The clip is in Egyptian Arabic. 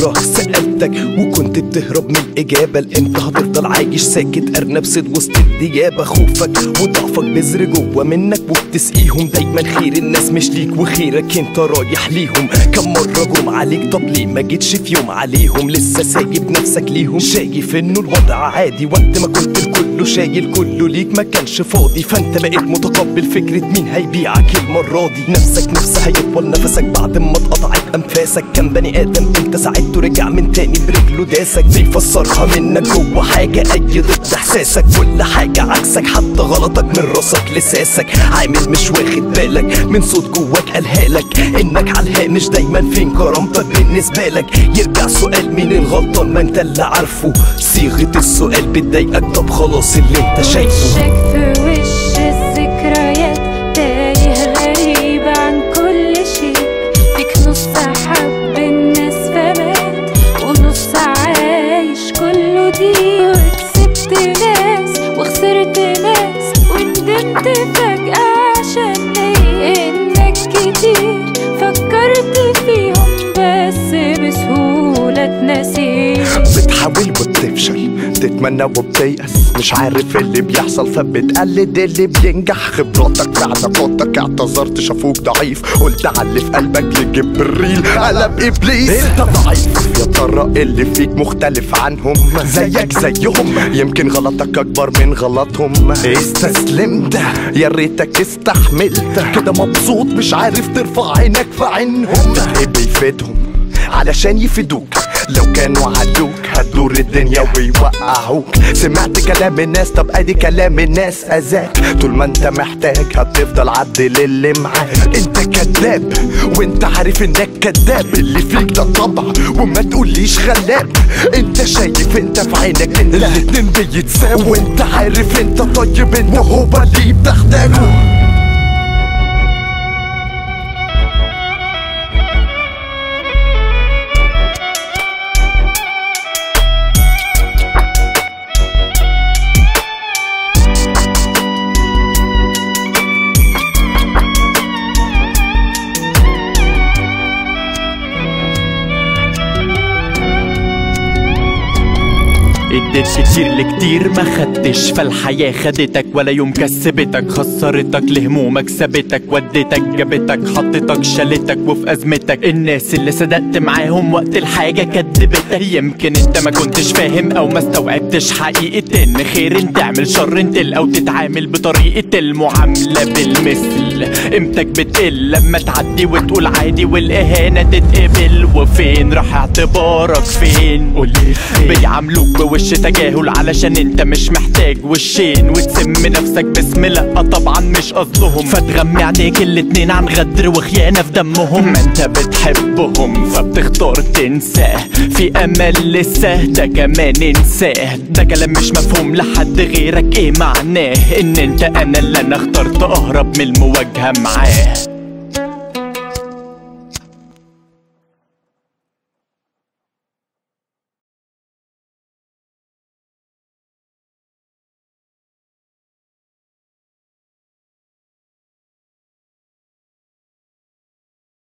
مرة سألتك وكنت بتهرب من الإجابة لإمتى هتفضل عايش ساكت أرنب صيد وسط الديابة خوفك وضعفك بذر جوه منك وبتسقيهم دايما خير الناس مش ليك وخيرك انت رايح ليهم كم مرة جم عليك طب ليه ما جيتش في يوم عليهم لسه سايب نفسك ليهم شايف انه الوضع عادي وقت ما كنت الكل شايل كله ليك ما كانش فاضي فانت بقيت متقبل فكرة مين هيبيعك المرة دي نفسك نفسها هيطول نفسك بعد ما اتقطعت انفاسك كان بني ادم انت ساعدته رجع من تاني برجله داسك بيفسرها منك جوه حاجة اي ضد احساسك كل حاجة عكسك حتى غلطك من راسك لساسك عامل مش واخد بالك من صوت جواك قالها لك انك على الهامش دايما فين كرامتك بالنسبة لك يرجع سؤال مين الغلطان ما انت اللي عارفه صيغة السؤال بتضايقك طب خلاص اللي انت شايفه وشك في وش الذكريات تايه غريب عن كل شيء فيك نص حب الناس فمات ونص عايش كله دي وكسبت ناس وخسرت ناس وندمت فجأة عشان ليه انك كتير فكرت فيهم بس بسهولة تنسيهم بتحاول وبتفشل تتمنى وبتيأس مش عارف اللي بيحصل فبتقلد اللي بينجح خبراتك في علاقاتك اعتذرت شافوك ضعيف قلت على اللي في قلبك لجبريل قلب ابليس انت ضعيف يا ترى اللي فيك مختلف عنهم زيك زيهم يمكن غلطك اكبر من غلطهم استسلمت يا ريتك استحملت كده مبسوط مش عارف ترفع عينك في عينهم ايه بيفيدهم علشان يفيدوك لو كانوا عدوك هتدور الدنيا ويوقعوك سمعت كلام الناس طب ادي كلام الناس اذاك طول ما انت محتاج هتفضل عبد للي معاك انت كذاب وانت عارف انك كذاب اللي فيك ده طبع وما تقوليش غلاب انت شايف انت في عينك انت الاتنين بيتساووا وانت عارف انت طيب انت وهو اللي بتحتاجه اديت كتير لكتير ما خدتش فالحياة خدتك ولا يوم كسبتك خسرتك لهمومك سابتك وديتك جابتك حطتك شالتك وفي ازمتك الناس اللي صدقت معاهم وقت الحاجة كدبتك يمكن انت ما كنتش فاهم او ما استوعبتش حقيقة ان خير انت تعمل شر انت او تتعامل بطريقة المعاملة بالمثل قيمتك بتقل لما تعدي وتقول عادي والاهانة تتقبل وفين راح اعتبارك فين قولي بيعاملوك بوش تجاهل علشان انت مش محتاج وشين وتسم نفسك بسم لا طبعا مش قصدهم فتغمي عينيك الاتنين عن غدر وخيانة في دمهم ما انت بتحبهم فبتختار تنساه في امل لسه ده كمان انساه ده كلام مش مفهوم لحد غيرك ايه معناه ان انت انا اللي انا اخترت اهرب من المواجهة معاه